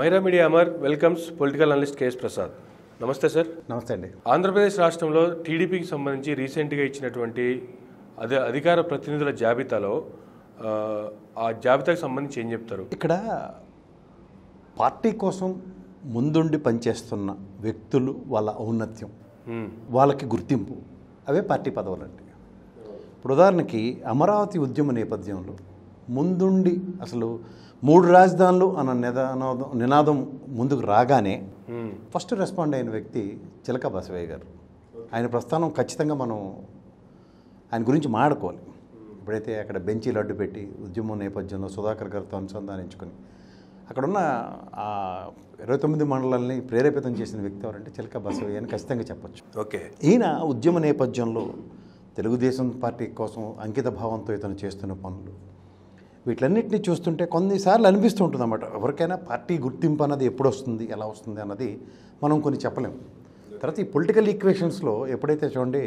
ఐరా media Amar welcomes political analyst K S Prasad నమస్తే sir నమస్తే అండి ఆంధ్రప్రదేశ్ రాష్ట్రంలో టీడీపీకి సంబంధించి రీసెంట్గా ఇచ్చినటువంటి అదే అధికార ప్రతినిధుల జాబితాలో ఆ, ఆ జాబితాకు సంబంధించి ఏం చెప్తారు ఇక్కడ పార్టీ కోసం ముందుండి పనిచేస్తున్న వ్యక్తులు వాళ్ళ ఔన్నత్యం మ్మ్. వాళ్ళకి గుర్తింపు అవే పార్టీ పదవులండి ఇప్పుడు ఉదాహరణకి అమరావతి ఉద్యమ నేపథ్యంలో ముందుండి అసలు మూడు రాజధానులు అన్న నినాదం నినాదం ముందుకు రాగానే మ్మ్. ఫస్ట్ రెస్పాండ్ అయిన వ్యక్తి చిలక బసవయ్య గారు ఆయన ప్రస్థానం ఖచ్చితంగా మనం ఆయన గురించి మాడుకోవాలి ఎప్పుడైతే అక్కడ బెంచీలు అడ్డు పెట్టి ఉద్యమం నేపథ్యంలో సుధాకర్ గారితో అనుసంధానించుకొని అక్కడున్న ఆ ఇరవై తొమ్మిది మండలాల్ని ప్రేరేపితం చేసిన వ్యక్తి ఎవరంటే చిలక బసవయ్య అని ఖచ్చితంగా చెప్పొచ్చు ఓకే ఈయన ఉద్యమ నేపథ్యంలో తెలుగుదేశం పార్టీ కోసం అంకిత భావంతో ఇతను చేస్తున్న పనులు వీటిలన్నింటినీ చూస్తుంటే కొన్నిసార్లు అనిపిస్తూ ఉంటుంది అన్నమాట ఎవరికైనా పార్టీ గుర్తింపు అన్నది ఎప్పుడు వస్తుంది ఎలా వస్తుంది అన్నది మనం కొన్ని చెప్పలేం తర్వాత ఈ పొలిటికల్ ఈక్వేషన్స్లో ఎప్పుడైతే చూడండి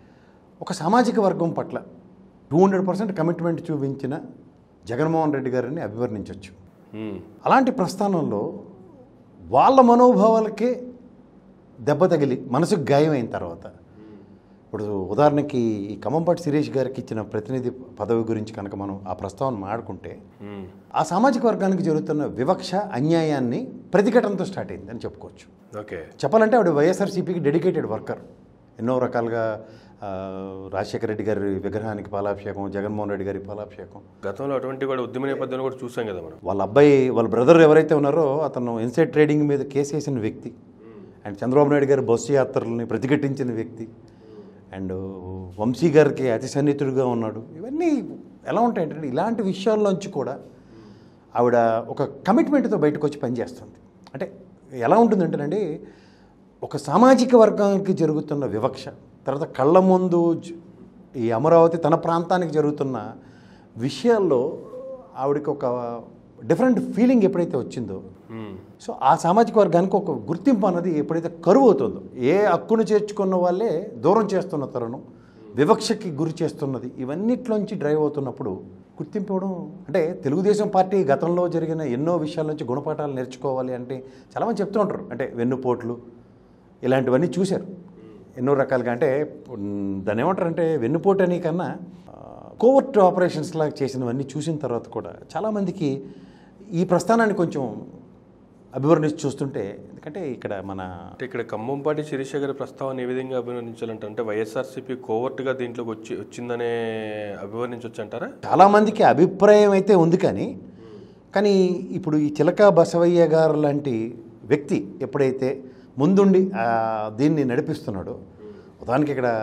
ఒక సామాజిక వర్గం పట్ల టూ హండ్రెడ్ పర్సెంట్ కమిట్మెంట్ చూపించిన జగన్మోహన్ రెడ్డి గారిని అభివర్ణించవచ్చు మ్మ్. అలాంటి ప్రస్థానంలో వాళ్ళ మనోభావాలకే దెబ్బ తగిలి మనసుకు గాయమైన తర్వాత ఇప్పుడు ఉదాహరణకి ఈ ఖమ్మంపాటి శిరీష్ గారికి ఇచ్చిన ప్రతినిధి పదవి గురించి కనుక మనం ఆ ప్రస్తావన మాడుకుంటే మ్మ్. ఆ సామాజిక వర్గానికి జరుగుతున్న వివక్ష అన్యాయాన్ని ప్రతిఘటనతో స్టార్ట్ అయింది అని చెప్పుకోవచ్చు ఓకే చెప్పాలంటే ఆవిడ వైఎస్ఆర్సీపీకి డెడికేటెడ్ వర్కర్ ఎన్నో రకాలుగా ఆ, రాజశేఖర రెడ్డి గారి విగ్రహానికి పాలాభిషేకం జగన్మోహన్ రెడ్డి గారికి పాలాభిషేకం గతంలో అటువంటి కూడా ఉద్యమ నేపథ్యంలో కూడా చూసాం కదా మనం వాళ్ళ అబ్బాయి వాళ్ళ బ్రదర్ ఎవరైతే ఉన్నారో అతను ఇన్సైడ్ ట్రేడింగ్ మీద కేసు వేసిన వ్యక్తి అండ్ చంద్రబాబు నాయుడు గారి బస్సు యాత్రల్ని ప్రతిఘటించిన వ్యక్తి అండ్ వంశీ గారికి అతి సన్నిహితుడిగా ఉన్నాడు ఇవన్నీ ఎలా ఉంటాయంటే ఇలాంటి విషయాల్లోంచి కూడా ఆవిడ ఒక కమిట్మెంట్తో బయటకు వచ్చి పనిచేస్తుంది అంటే ఎలా ఉంటుందంటేనండి ఒక సామాజిక వర్గానికి జరుగుతున్న వివక్ష తర్వాత కళ్ళ ముందు జ- ఈ అమరావతి తన ప్రాంతానికి జరుగుతున్న విషయాల్లో ఆవిడకి ఒక డిఫరెంట్ ఫీలింగ్ ఎప్పుడైతే వచ్చిందో మ్మ్. సో ఆ సామాజిక వర్గానికి ఒక గుర్తింపు అన్నది ఎప్పుడైతే కరువు అవుతుందో ఏ హక్కును చేర్చుకున్న వాళ్ళే దూరం చేస్తున్న తరుణం వివక్షకి గురి చేస్తున్నది ఇవన్నిట్లోంచి డ్రైవ్ అవుతున్నప్పుడు గుర్తింపు ఇవ్వడం అంటే తెలుగుదేశం పార్టీ గతంలో జరిగిన ఎన్నో విషయాల నుంచి గుణపాఠాలు నేర్చుకోవాలి అంటే చాలామంది చెప్తూ ఉంటారు అంటే వెన్నుపోట్లు ఇలాంటివన్నీ చూశారు ఎన్నో రకాలుగా అంటే ఉమ్, దాన్ని ఏమంటారంటే వెన్నుపోటు అని కన్నా కోవర్ట్ ఆపరేషన్స్ లాగా చేసినవన్నీ చూసిన తర్వాత కూడా చాలామందికి ఈ ప్రస్థానాన్ని కొంచెం అభివర్ణించి చూస్తుంటే ఎందుకంటే ఇక్కడ మన అంటే ఇక్కడ ఖమ్మంపాటి శిరీష గారి ప్రస్తావన ఏ విధంగా అభివర్ణించాలంటే అంటే వైఎస్ఆర్సీపీ కోవర్ట్గా దీంట్లోకి వచ్చి వచ్చిందనే అభివర్ణించవచ్చు అంటారా చాలామందికి అభిప్రాయం అయితే ఉంది కానీ కానీ ఇప్పుడు ఈ చిలక బసవయ్య గారు లాంటి వ్యక్తి ఎప్పుడైతే ముందుండి ఆ, దీన్ని నడిపిస్తున్నాడో ఉదాహరణకి ఇక్కడ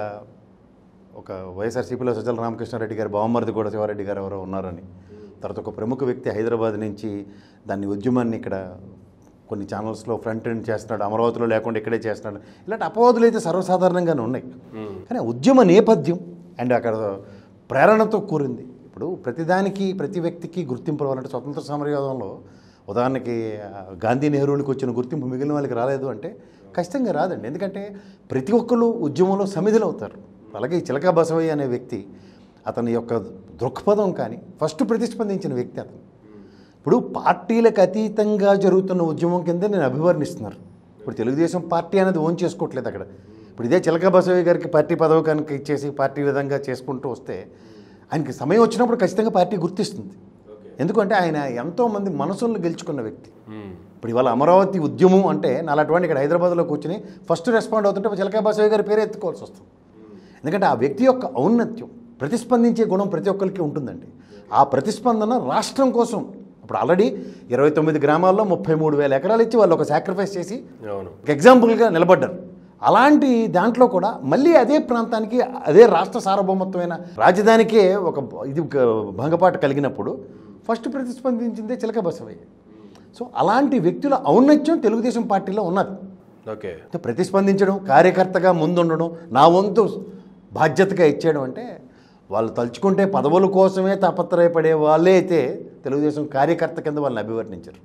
ఒక వైఎస్ఆర్సీపీలో సజ్జల రామకృష్ణారెడ్డి గారు బావమరిది కూడా శివారెడ్డి గారు ఎవరో ఉన్నారని తర్వాత ఒక ప్రముఖ వ్యక్తి హైదరాబాద్ నుంచి దాన్ని ఉద్యమాన్ని ఇక్కడ కొన్ని ఛానల్స్లో ఫ్రంట్ ఎండ్ చేస్తున్నాడు అమరావతిలో లేకుండా ఇక్కడే చేస్తున్నాడు ఇలాంటి అపవాదులు అయితే సర్వసాధారణంగానే ఉన్నాయి కానీ ఆ ఉద్యమ నేపథ్యం అండ్ అక్కడ ప్రేరణతో కూరింది ఇప్పుడు ప్రతిదానికి ప్రతి వ్యక్తికి గుర్తింపు రావాలంటే స్వతంత్ర సమరయోధంలో ఉదాహరణకి ఆ, గాంధీ నెహ్రూలకు వచ్చిన గుర్తింపు మిగిలిన వాళ్ళకి రాలేదు అంటే ఖచ్చితంగా రాదండి ఎందుకంటే ప్రతి ఒక్కరు ఉద్యమంలో సమిధులు అవుతారు అలాగే ఈ చిలక బసవయ్య అనే వ్యక్తి అతని యొక్క దృక్పథం కానీ ఫస్ట్ ప్రతిస్పందించిన వ్యక్తి అతను ఇప్పుడు పార్టీలకు అతీతంగా జరుగుతున్న ఉద్యమం కింద నేను అభివర్ణిస్తున్నారు ఇప్పుడు తెలుగుదేశం పార్టీ అనేది ఓన్ చేసుకోవట్లేదు అక్కడ ఇప్పుడు ఇదే చిలక బసవయ్య గారికి పార్టీ పదవి కనుక ఇచ్చేసి పార్టీ విధంగా చేసుకుంటూ వస్తే ఆయనకి సమయం వచ్చినప్పుడు ఖచ్చితంగా పార్టీ గుర్తిస్తుంది ఎందుకంటే ఆయన ఎంతోమంది మనసులను గెలుచుకున్న వ్యక్తి మ్మ్. ఇప్పుడు ఇవాళ అమరావతి ఉద్యమం అంటే నాలాంటి ఇక్కడ హైదరాబాద్లో కూర్చుని ఫస్ట్ రెస్పాండ్ అవుతుంటే చిలకా బసవయ్య గారి పేరే ఎత్తుకోవాల్సి వస్తుంది ఎందుకంటే ఆ వ్యక్తి యొక్క ఔన్నత్యం ప్రతిస్పందించే గుణం ప్రతి ఒక్కరికి ఉంటుందండి ఆ ప్రతిస్పందన రాష్ట్రం కోసం ఇప్పుడు ఆల్రెడీ ఇరవై తొమ్మిది గ్రామాల్లో ముప్పై మూడు వేల ఎకరాలు ఇచ్చి వాళ్ళు ఒక సాక్రిఫైస్ చేసి అవును ఒక ఎగ్జాంపుల్గా నిలబడ్డారు అలాంటి దాంట్లో కూడా మళ్ళీ అదే ప్రాంతానికి అదే రాష్ట్ర సార్వభౌమత్వమైన రాజధానికే ఒక ఇది ఒక భంగపాటు కలిగినప్పుడు ఫస్ట్ ప్రతిస్పందించిందే చిలక బసవయ్య సో అలాంటి వ్యక్తుల ఔన్నత్యం తెలుగుదేశం పార్టీలో ఉన్నది ఓకే అంటే ప్రతిస్పందించడం కార్యకర్తగా ముందుండడం నా వంతు బాధ్యతగా ఇచ్చేయడం అంటే వాళ్ళు తలుచుకుంటే పదవుల కోసమే తాపత్రయపడే వాళ్ళే అయితే తెలుగుదేశం కార్యకర్త కింద వాళ్ళని అభివర్ణించరు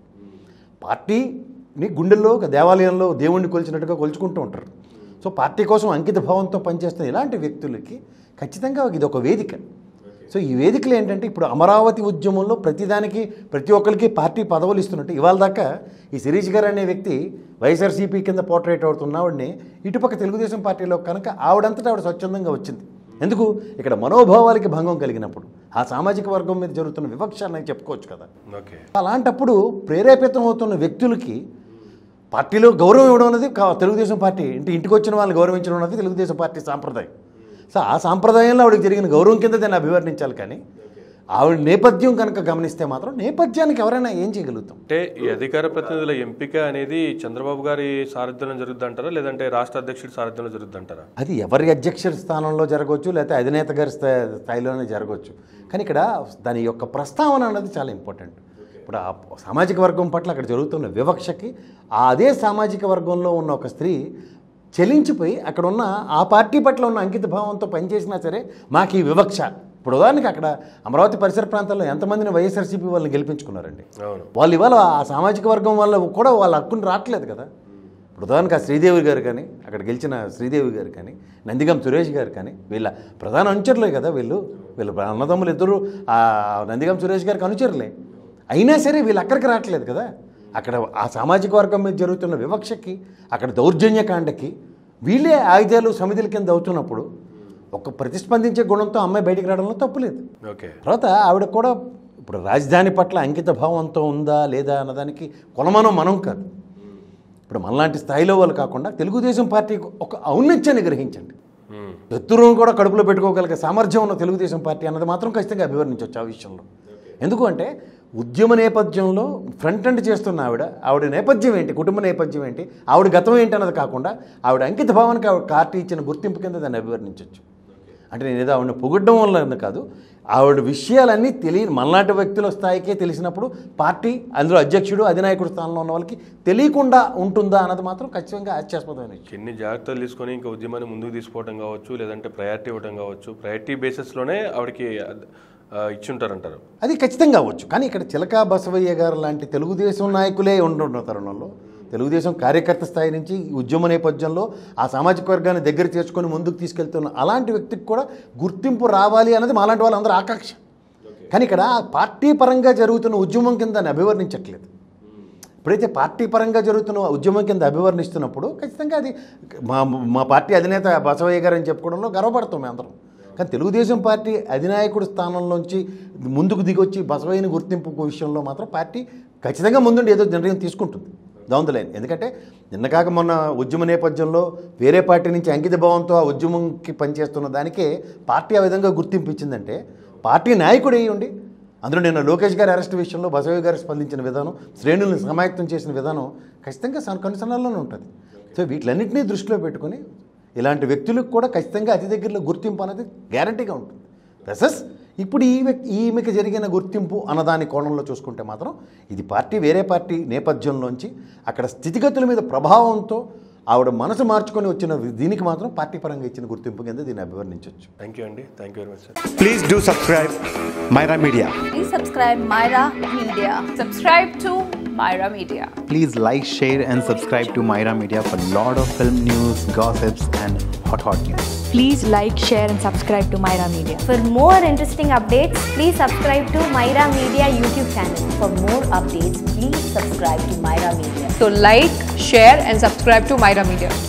పార్టీని గుండెల్లో ఒక దేవాలయంలో దేవుణ్ణి కొలిచినట్టుగా కొలుచుకుంటూ ఉంటారు సో పార్టీ కోసం అంకిత భావంతో పనిచేస్తున్న ఇలాంటి వ్యక్తులకి ఖచ్చితంగా ఇది ఒక వేదిక సో ఈ వేదికలు ఏంటంటే ఇప్పుడు అమరావతి ఉద్యమంలో ప్రతిదానికి ప్రతి ఒక్కరికి పార్టీ పదవులు ఇస్తున్నట్టు ఇవాళ దాకా ఈ శిరీష్ గారు అనే వ్యక్తి వైఎస్ఆర్సీపీ కింద పోర్ట్రేట్ అవుతున్న ఆవిడని ఇటుపక్క తెలుగుదేశం పార్టీలో కనుక ఆవిడంతటా ఆవిడ స్వచ్ఛందంగా వచ్చింది ఎందుకు ఇక్కడ మనోభావాలకి భంగం కలిగినప్పుడు ఆ సామాజిక వర్గం మీద జరుగుతున్న వివక్ష అని చెప్పుకోవచ్చు కదా ఓకే అలాంటప్పుడు ప్రేరేపితం అవుతున్న వ్యక్తులకి పార్టీలో గౌరవం ఇవ్వడం అనేది కా- తెలుగుదేశం పార్టీ ఇంటి ఇంటికి వచ్చిన వాళ్ళని గౌరవించడం అనేది తెలుగుదేశం పార్టీ సాంప్రదాయం సో ఆ సాంప్రదాయంలో ఆవిడకి జరిగిన గౌరవం కింద దాన్ని అభివర్ణించాలి కానీ ఆవిడ నేపథ్యం కనుక గమనిస్తే మాత్రం నేపథ్యానికి ఎవరైనా ఏం చేయగలుగుతాం అంటే ఈ అధికార ప్రతినిధుల ఎంపిక అనేది చంద్రబాబు గారి సారథ్యంలో జరుగుద్ది అంటారా లేదంటే రాష్ట్ర అధ్యక్షుడి సారథ్యంలో జరుగుద్ది అంటారా అది ఎవరి అధ్యక్ష స్థానంలో జరగవచ్చు లేకపోతే అధినేత గారి స్థాయి స్థాయిలోనే జరగవచ్చు కానీ ఇక్కడ దాని యొక్క ప్రస్తావన అనేది చాలా ఇంపార్టెంట్ ఇప్పుడు ఆ సామాజిక వర్గం పట్ల అక్కడ జరుగుతున్న వివక్షకి ఆ అదే సామాజిక వర్గంలో ఉన్న ఒక స్త్రీ చెలించిపోయి అక్కడ ఉన్న ఆ పార్టీ పట్ల ఉన్న అంకిత భావంతో పనిచేసినా సరే మాకు ఈ వివక్ష ఇప్పుడు ఉదాహరణకి అక్కడ అమరావతి పరిసర ప్రాంతాల్లో ఎంతమందిని వైఎస్ఆర్సీపీ వాళ్ళని గెలిపించుకున్నారండి అవును వాళ్ళు ఇవాళ ఆ సామాజిక వర్గం వల్ల కూడా వాళ్ళ హక్కుని రావట్లేదు కదా ఇప్పుడు ఉదాహరణకు ఆ శ్రీదేవి గారు కానీ అక్కడ గెలిచిన శ్రీదేవి గారు కానీ నందిగం సురేష్ గారు కానీ వీళ్ళ ప్రధాన అనుచరులే కదా వీళ్ళు వీళ్ళ అన్నదమ్ములు ఇద్దరు ఆ నందిగం సురేష్ గారికి అనుచరులే అయినా సరే వీళ్ళు అక్కడికి రావట్లేదు కదా అక్కడ ఆ సామాజిక వర్గం మీద జరుగుతున్న వివక్షకి అక్కడ దౌర్జన్యకాండకి వీళ్ళే ఆయుధాలు సమితుల కింద అవుతున్నప్పుడు ఒక ప్రతిస్పందించే గుణంతో అమ్మాయి బయటికి రావడంలో తప్పులేదు ఓకే తర్వాత ఆవిడ కూడా ఇప్పుడు రాజధాని పట్ల అంకిత భావంతో ఉందా లేదా అన్నదానికి కొలమానం మనం కాదు ఇప్పుడు మనలాంటి స్థాయిలో వాళ్ళు కాకుండా తెలుగుదేశం పార్టీకి ఒక ఔన్నత్యాన్ని గ్రహించండి మ్మ్. ఎత్తురును కూడా కడుపులో పెట్టుకోగలిగే సామర్థ్యం ఉన్న తెలుగుదేశం పార్టీ అన్నది మాత్రం ఖచ్చితంగా అభివర్ణించవచ్చు ఆ విషయంలో ఎందుకు అంటే ఉద్యమ నేపథ్యంలో ఫ్రంట్ ఎండ్ చేస్తున్న ఆవిడ ఆవిడ నేపథ్యం ఏంటి కుటుంబ నేపథ్యం ఏంటి ఆవిడ గతం ఏంటి అన్నది కాకుండా ఆవిడ అంకిత భావానికి ఆవిడ పార్టీ ఇచ్చిన గుర్తింపు కింద దాన్ని అభివర్ణించవచ్చు అంటే నేను ఏదో ఆవిడని పొగడ్డం వల్ల అని కాదు ఆవిడ విషయాలన్నీ తెలియ మనలాంటి వ్యక్తుల స్థాయికే తెలిసినప్పుడు పార్టీ అందులో అధ్యక్షుడు అధినాయకుడు స్థానంలో ఉన్న వాళ్ళకి తెలియకుండా ఉంటుందా అన్నది మాత్రం ఖచ్చితంగా హాస్యాస్పదమైన విషయం ఎన్ని జాగ్రత్తలు తీసుకొని ఇంకా ఉద్యమాన్ని ముందుకు తీసుకోవడం కావచ్చు లేదంటే ప్రయారిటీ ఇవ్వడం కావచ్చు ప్రయారిటీ బేసిస్లోనే ఆవిడకి ఆ, ఇచ్చి ఉంటారంటారు అది ఖచ్చితంగా అవ్వచ్చు కానీ ఇక్కడ చిలకా బసవయ్య గారు లాంటి తెలుగుదేశం నాయకులే ఉంటున్న తరుణంలో తెలుగుదేశం కార్యకర్త స్థాయి నుంచి ఈ ఉద్యమ నేపథ్యంలో ఆ సామాజిక వర్గాన్ని దగ్గర చేర్చుకొని ముందుకు తీసుకెళ్తున్న అలాంటి వ్యక్తికి కూడా గుర్తింపు రావాలి అన్నది మాలాంటి వాళ్ళందరూ ఆకాంక్ష కానీ ఇక్కడ పార్టీ పరంగా జరుగుతున్న ఉద్యమం కింద దాన్ని అభివర్ణించట్లేదు ఎప్పుడైతే పార్టీ పరంగా జరుగుతున్న ఉద్యమం కింద అభివర్ణిస్తున్నప్పుడు ఖచ్చితంగా అది మా మా పార్టీ అధినేత బసవయ్య గారు అని చెప్పుకోవడంలో గర్వపడతాం మేము అందరం కానీ తెలుగుదేశం పార్టీ అధినాయకుడి స్థానంలోంచి ముందుకు దిగొచ్చి బసవయ్యని గుర్తింపు విషయంలో మాత్రం పార్టీ ఖచ్చితంగా ముందుండి ఏదో నిర్ణయం తీసుకుంటుంది దౌందలేని ఎందుకంటే నిన్న కాక మొన్న ఉద్యమ నేపథ్యంలో వేరే పార్టీ నుంచి అంకిత భావంతో ఆ ఉద్యమంకి పనిచేస్తున్న దానికే పార్టీ ఆ విధంగా గుర్తింపు ఇచ్చిందంటే పార్టీ నాయకుడు అయ్యి ఉండి అందులో నిన్న లోకేష్ గారి అరెస్ట్ విషయంలో బసవయ్య గారు స్పందించిన విధానం శ్రేణులను సమాయత్తం చేసిన విధానం ఖచ్చితంగా సన్ కనుసనాల్లోనే ఉంటుంది సో వీటిలన్నింటినీ దృష్టిలో పెట్టుకుని ఇలాంటి వ్యక్తులకు కూడా ఖచ్చితంగా అతి దగ్గరలో గుర్తింపు అనేది గ్యారంటీగా ఉంటుంది ప్లసెస్ ఇప్పుడు ఈ వ్యక్- ఈమెకి జరిగిన గుర్తింపు అన్నదాని కోణంలో చూసుకుంటే మాత్రం ఇది పార్టీ వేరే పార్టీ నేపథ్యంలోంచి అక్కడ స్థితిగతుల మీద ప్రభావంతో ఆవిడ మనసు మార్చుకొని వచ్చిన దీనికి మాత్రం పార్టీ పరంగా ఇచ్చిన గుర్తింపు కింద దీన్ని అభివర్ణించవచ్చు థ్యాంక్ యూ అండి thank you very much sir Please do subscribe Myra Media. Please subscribe Myra Media. Subscribe to Myra Media. Please like, share, and subscribe to Myra Media for lot of film news, gossips, and hot hot news. Please like, share, and subscribe to Myra Media. For more interesting updates, please subscribe to Myra Media YouTube channel. For more updates, please subscribe to Myra Media. So like, share and subscribe to Myra Media.